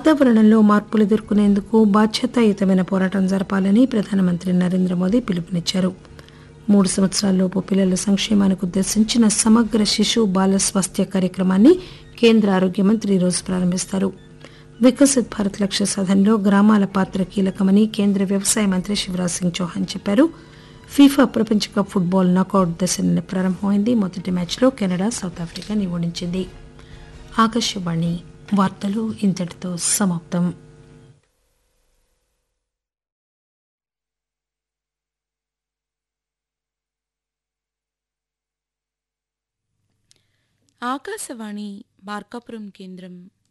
వాతావరణంలో మార్పులు ఎదుర్కొనేందుకు బాధ్యతాయుతమైన పోరాటం జరపాలని ప్రధానమంత్రి నరేంద్ర మోదీ పిలుపునిచ్చారు మూడు సంవత్సరాల్లోపు పిల్లల సంక్షేమానికి ఉద్దేశించిన సమగ్ర శిశు బాల స్వాస్థ్య కార్యక్రమాన్ని కేంద్ర ఆరోగ్య మంత్రి ఈరోజు ప్రారంభిస్తారు వికసిత్ భారత్ లక్ష్య సాధనలో గ్రామాల పాత్ర కీలకమని కేంద్ర వ్యవసాయ మంత్రి శివరాజ్ సింగ్ చౌహాన్ చెప్పారు ఫీఫా ప్రపంచ కప్ ఫుట్బాల్ నాకౌట్ దశ నిన్న ప్రారంభమైంది మొదటి మ్యాచ్లో కెనడా సౌత్ ఆఫ్రికాని ఓడించింది ఆకాశవాణి వార్తలు ఇంతటితో సమాప్తం ఆకాశవాణి మార్కాపురం కేంద్రం